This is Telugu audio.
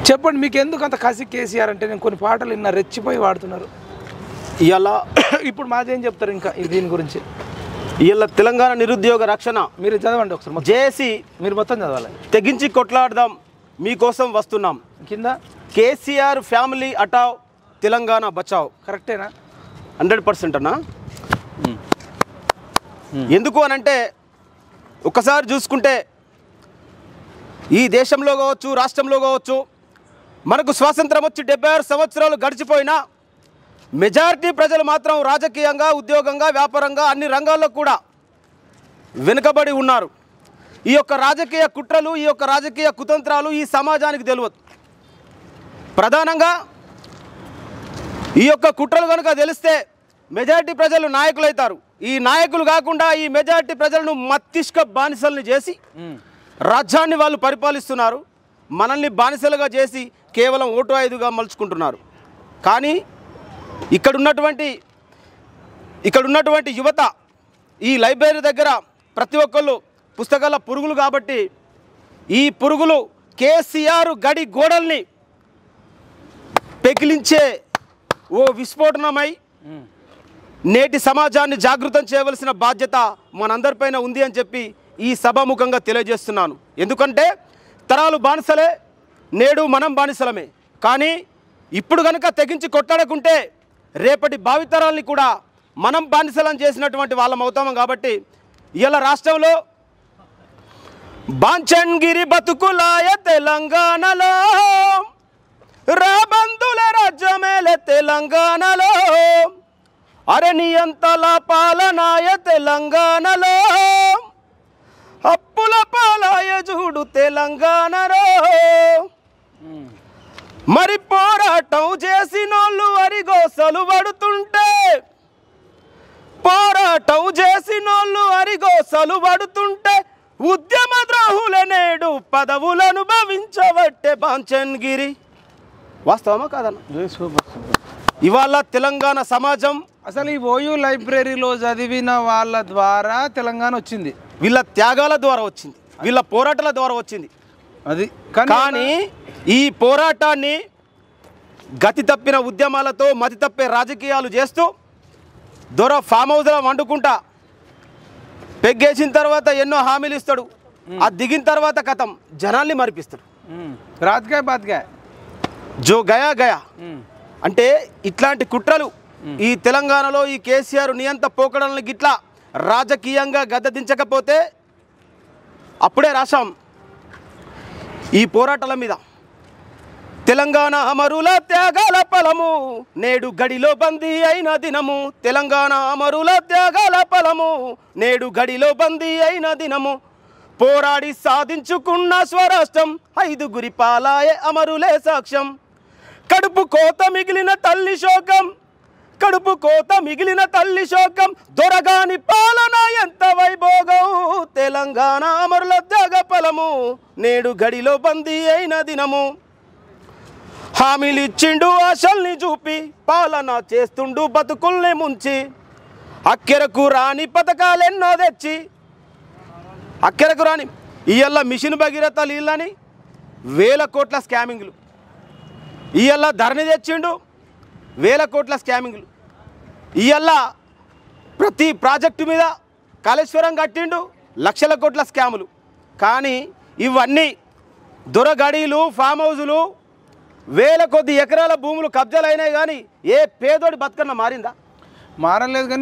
చెప్పండి మీకు ఎందుకు అంత కసి కేసీఆర్ అంటే నేను కొన్ని పాటలు విన్నా రెచ్చిపోయి వాడుతున్నారు ఇవాళ ఇప్పుడు మాదేం చెప్తారు ఇంకా ఈ దీని గురించి ఇవాళ తెలంగాణ నిరుద్యోగ రక్షణ మీరు చదవండి ఒకసారి మొత్తం. జేసి మీరు మొత్తం చదవాలి తెగించి కొట్లాడదాం మీకోసం వస్తున్నాం కింద కేసీఆర్ ఫ్యామిలీ అటావ్ తెలంగాణ బచావ్ కరెక్టేనా హండ్రెడ్ పర్సెంట్ అన్నా ఎందుకు అనంటే ఒకసారి చూసుకుంటే ఈ దేశంలో కావచ్చు రాష్ట్రంలో కావచ్చు మనకు స్వాతంత్రం వచ్చి డెబ్బై ఆరు సంవత్సరాలు గడిచిపోయినా మెజారిటీ ప్రజలు మాత్రం రాజకీయంగా ఉద్యోగంగా వ్యాపారంగా అన్ని రంగాల్లో కూడా వెనుకబడి ఉన్నారు ఈ యొక్క రాజకీయ కుట్రలు ఈ యొక్క రాజకీయ కుతంత్రాలు ఈ సమాజానికి తెలియదు ప్రధానంగా ఈ యొక్క కుట్రలు కనుక తెలిస్తే మెజారిటీ ప్రజలు నాయకులు అవుతారు ఈ నాయకులు కాకుండా ఈ మెజారిటీ ప్రజలను మస్తిష్క బానిసల్ని చేసి రాజ్యాన్ని వాళ్ళు పరిపాలిస్తున్నారు మనల్ని బానిసలుగా చేసి కేవలం ఓటు ఐదుగా మలుచుకుంటున్నారు కానీ ఇక్కడ ఉన్నటువంటి ఇక్కడ ఉన్నటువంటి యువత ఈ లైబ్రరీ దగ్గర ప్రతి ఒక్కళ్ళు పుస్తకాల పురుగులు కాబట్టి ఈ పురుగులు కేసీఆర్ గడి గోడల్ని పెకిలించే ఓ విస్ఫోటనమై నేటి సమాజాన్ని జాగృతం చేయవలసిన బాధ్యత మనందరిపైన ఉంది అని చెప్పి ఈ సభాముఖంగా తెలియజేస్తున్నాను ఎందుకంటే తరాలు బానిసలే నేడు మనం బానిసలమే కానీ ఇప్పుడు కనుక తెగించి కొట్లాడకుంటే రేపటి భావితరాల్ని కూడా మనం బానిసలం చేసినటువంటి వాళ్ళం అవుతాము కాబట్టి ఇలా రాష్ట్రంలో బాంచన్గిరి బతుకులాయ తెలంగాణలో రాబందుల రాజ్యమేలే తెలంగాణలో అరణియంతల పాలనాయ తెలంగాణలో అప్పుల పాలాయ చూడు తెలంగాణలో మరి పోరాటం చేసినోళ్ళు అరిగోసలు పడుతుంటే పోరాటం చేసినోళ్ళు అరిగోసలు పడుతుంటే ఉద్యమ ద్రోహుల నేడు పదవులను భవించబట్టే బాంచన్గిరి వాస్తవమా కాదన్న సూపర్ సూపర్ ఇవాళ తెలంగాణ సమాజం అసలు ఈ ఓయూ లైబ్రరీలో చదివిన వాళ్ళ ద్వారా తెలంగాణ వచ్చింది వీళ్ళ త్యాగాల ద్వారా వచ్చింది వీళ్ళ పోరాటాల ద్వారా వచ్చింది అది కానీ ఈ పోరాటాన్ని గతి తప్పిన ఉద్యమాలతో మతి తప్పే రాజకీయాలు చేస్తూ దొర ఫామ్ హౌస్లో వండుకుంటా పెగ్గేసిన తర్వాత ఎన్నో హామీలు ఇస్తాడు ఆ దిగిన తర్వాత కథం జనాల్ని మరిపిస్తాడు ఉమ్. రాత్కాయ బాత్కాయ జో గయా గయా ఉమ్. అంటే ఇట్లాంటి కుట్రలు ఈ తెలంగాణలో ఈ కేసీఆర్ నియంత పోకడలను గిట్లా రాజకీయంగా గద్దదించకపోతే అప్పుడే రాశాం ఈ పోరాటాల మీద తెలంగాణ అమరుల త్యాగాల ఫలము నేడు గడిలో బందీ అయిన దినము తెలంగాణ అమరుల త్యాగాల ఫలము నేడు గడిలో బందీ అయిన దినము పోరాడి సాధించుకున్న స్వరాష్ట్రం ఐదుగురి పాలాయే అమరులే సాక్ష్యం కడుపు కోత మిగిలిన తల్లి శోకం కడుపు కోత మిగిలిన తల్లి శోకం దొరగాని పాలన ఎంత వైభోగం తెలంగాణ అమరుల త్యాగ ఫలము నేడు గడిలో బందీ అయిన దినము హామీలు ఇచ్చిండు ఆశల్ని చూపి పాలన చేస్తుండు బతుకుల్ని ముంచి అక్కెరకు రాని పథకాలెన్నో తెచ్చి అక్కెరకు రాని ఇయ్యల్ల మిషన్ భగీరథ నీళ్ళని వేల కోట్ల స్కామింగ్లు ఇయ్యల్ల ధరణి తెచ్చిండు వేల కోట్ల స్కామింగ్లు ఇయ్యల్ల ప్రతి ప్రాజెక్టు మీద కాళేశ్వరం కట్టిండు లక్షల కోట్ల స్కాములు కానీ ఇవన్నీ దొరగడీలు ఫామ్ హౌజులు వేల కొద్ది ఎకరాల భూములు కబ్జాలు అయినాయి కానీ ఏ పేదోడి బతుకన్న మారిందా మారలేదు కానీ